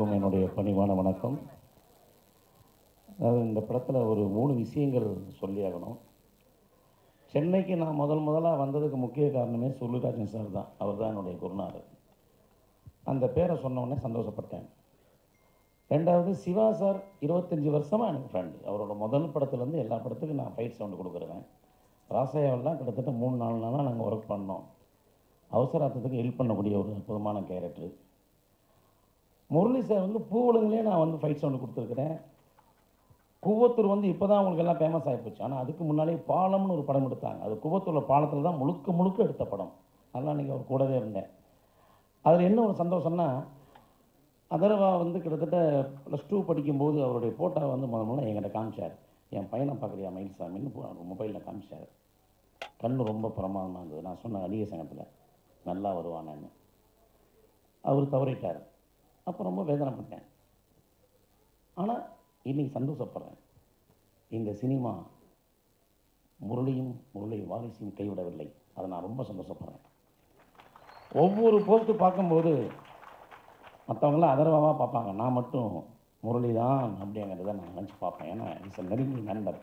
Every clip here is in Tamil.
அனைவருக்கும் என்னுடைய பணிவான வணக்கம் அதாவது இந்த படத்தில் ஒரு மூணு விஷயங்கள் சொல்லி ஆகணும் சென்னைக்கு நான் முதல் முதலாக வந்ததுக்கு முக்கிய காரணமே சுருளிராஜன் சார் தான் அவர் தான் என்னுடைய குருநாதர் அந்த பேரை சொன்ன உடனே சந்தோஷப்பட்டேன் ரெண்டாவது சிவா சார் இருபத்தஞ்சி வருஷமாக எனக்கு ஃப்ரெண்டு அவரோட முதல் படத்துலேருந்து எல்லா படத்துக்கும் நான் ஃபைட் சவுண்டு கொடுக்குறேன் ராசையாவெல்லாம் கிட்டத்தட்ட மூணு நாலு நாளாக நாங்கள் ஒர்க் பண்ணோம் அவசராத்தத்துக்கு ஹெல்ப் பண்ணக்கூடிய ஒரு அற்புதமான கேரக்டர் முரளி சார் வந்து பூவுலங்களே நான் வந்து ஃபைட் சவுண்டு கொடுத்துருக்குறேன் குவத்தூர் வந்து இப்போ தான் உங்களுக்கு எல்லாம் ஃபேமஸ் ஆகிப்போச்சு ஆனால் அதுக்கு முன்னாலே பாலம்னு ஒரு படம் எடுத்தாங்க அது குவத்தூரில் பாலத்தில் தான் முழுக்க முழுக்க எடுத்த படம் அதெல்லாம் அன்றைக்கி அவர் கூடவே இருந்தேன் அதில் என்ன ஒரு சந்தோஷம்னா அதர்வா வந்து கிட்டத்தட்ட ப்ளஸ் டூ படிக்கும்போது அவருடைய ஃபோட்டோ வந்து முத முதல்ல என்கிட்ட காமிச்சார் என் பையனை பார்க்குறியா மயில்சாமின்னு மொபைலில் காமிச்சார் கண்ணு ரொம்ப பிரமாதமாக இருந்தது நான் சொன்ன அடிய சங்கத்தில் நல்லா வருவானேன்னு அவர் தவறிட்டார் அப்போ ரொம்ப வேதனைப்பட்டேன் ஆனால் இன்னைக்கு சந்தோஷப்படுறேன் இந்த சினிமா முரளியும் முரளி வாரிசையும் கைவிடவில்லை அதை நான் ரொம்ப சந்தோஷப்படுறேன் ஒவ்வொரு போஸ்ட்டு பார்க்கும்போது மற்றவங்களாம் அதர்வாவாக பார்ப்பாங்க நான் மட்டும் முரளி தான் அப்படிங்கிறத நான் நினச்சி பார்ப்பேன் ஏன்னா இட்ஸ் நெருங்கி நண்பர்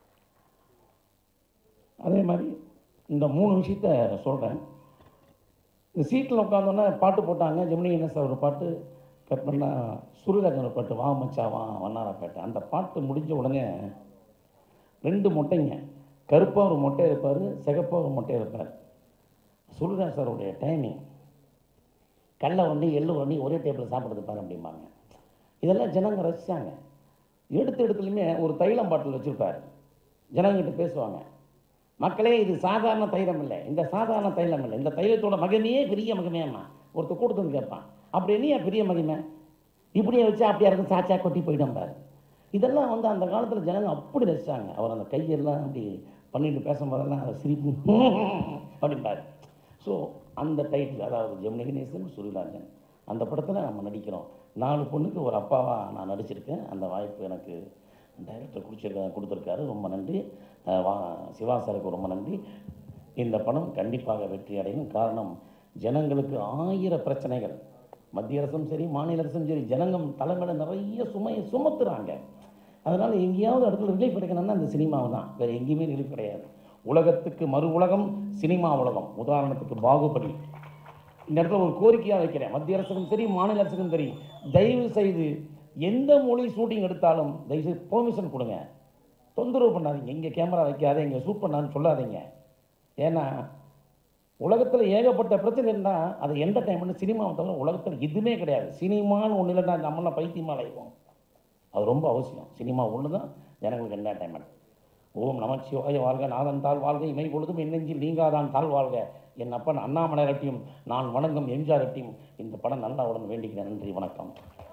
அதே மாதிரி இந்த மூணு விஷயத்த சொல்கிறேன் இந்த சீட்டில் உட்காந்தோன்னே பாட்டு போட்டாங்க ஜெமினி என்ன சார் ஒரு பாட்டு கட் பண்ணால் சூரியராஜன் ஒரு பாட்டு வா மச்சா வா வண்ணாரப்பேட்டை அந்த பாட்டு முடிஞ்ச உடனே ரெண்டு மொட்டைங்க கருப்பாக ஒரு மொட்டை இருப்பார் சிகப்பாக ஒரு மொட்டை இருப்பார் சூரியராஜ் சாருடைய டைமிங் கடலை வண்டி எள்ளு வண்டி ஒரே டேபிளில் சாப்பிடுறது பாரு அப்படிம்பாங்க இதெல்லாம் ஜனங்க ரசித்தாங்க எடுத்த இடத்துலையுமே ஒரு தைலம் பாட்டில் வச்சுருப்பார் ஜனங்கிட்ட பேசுவாங்க மக்களே இது சாதாரண தைலம் இல்லை இந்த சாதாரண தைலம் இல்லை இந்த தைலத்தோட மகிமையே பெரிய மகிமையாம்மா ஒருத்தர் கூட்டத்துக்கு கேட்பான் அப்படி என்ன பெரிய மகிமை இப்படியே வச்சு அப்படியே இருக்கும் சாச்சா கொட்டி போயிடும் பாரு இதெல்லாம் வந்து அந்த காலத்தில் ஜனங்க அப்படி ரசித்தாங்க அவர் அந்த கையெல்லாம் அப்படி பண்ணிட்டு பேசும்போதெல்லாம் அதை சிரிப்பு அப்படிம்பாரு ஸோ அந்த டைட்டில் அதாவது ஜெமினி கணேசன் சூரியராஜன் அந்த படத்தில் நம்ம நடிக்கிறோம் நாலு பொண்ணுக்கு ஒரு அப்பாவாக நான் நடிச்சிருக்கேன் அந்த வாய்ப்பு எனக்கு டைரக்டர் குடிச்சிருக்க கொடுத்துருக்காரு ரொம்ப நன்றி அஹ் வா சிவா சாருக்கு ரொம்ப நன்றி இந்த படம் கண்டிப்பாக வெற்றி அடையும் காரணம் ஜனங்களுக்கு ஆயிரம் பிரச்சனைகள் மத்திய அரசும் சரி மாநில அரசும் சரி ஜனங்கம் தலைமையில நிறைய சுமையை சுமத்துறாங்க அதனால் எங்கேயாவது இடத்துல ரிலீஃப் கிடைக்கணும்னா இந்த சினிமாவை தான் வேறு எங்கேயுமே ரிலீஃப் கிடையாது உலகத்துக்கு மறு உலகம் சினிமா உலகம் உதாரணத்துக்கு பாகுபலி இந்த இடத்துல ஒரு கோரிக்கையாக வைக்கிறேன் மத்திய அரசுக்கும் சரி மாநில அரசுக்கும் சரி தயவு செய்து எந்த மொழி ஷூட்டிங் எடுத்தாலும் தயவு செய்து பெர்மிஷன் கொடுங்க தொந்தரவு பண்ணாதீங்க இங்கே கேமரா வைக்காத இங்கே ஷூட் பண்ணான்னு சொல்லாதீங்க ஏன்னா உலகத்தில் ஏகப்பட்ட பிரச்சனை இருந்தால் அது என்டர்டைன்மெண்ட் சினிமாவை தவிர உலகத்தில் எதுவுமே கிடையாது சினிமான்னு ஒன்று இல்லைன்னா நம்மளாம் பைத்தியமாக அலைவோம் அது ரொம்ப அவசியம் சினிமா ஒன்று தான் ஜனங்களுக்கு என்டர்டைன்மெண்ட் ஓம் நமச்சிவாய வாழ்க நாதன் தாழ் வாழ்க இமை பொழுதும் என் நெஞ்சில் நீங்காதான் தாழ் வாழ்க என் அப்பன் அண்ணாமலை ரெட்டியும் நான் வணங்கும் எம்ஜிஆர் ரெட்டியும் இந்த படம் நல்லா உடன் வேண்டிக்கிறேன் நன்றி வணக்கம்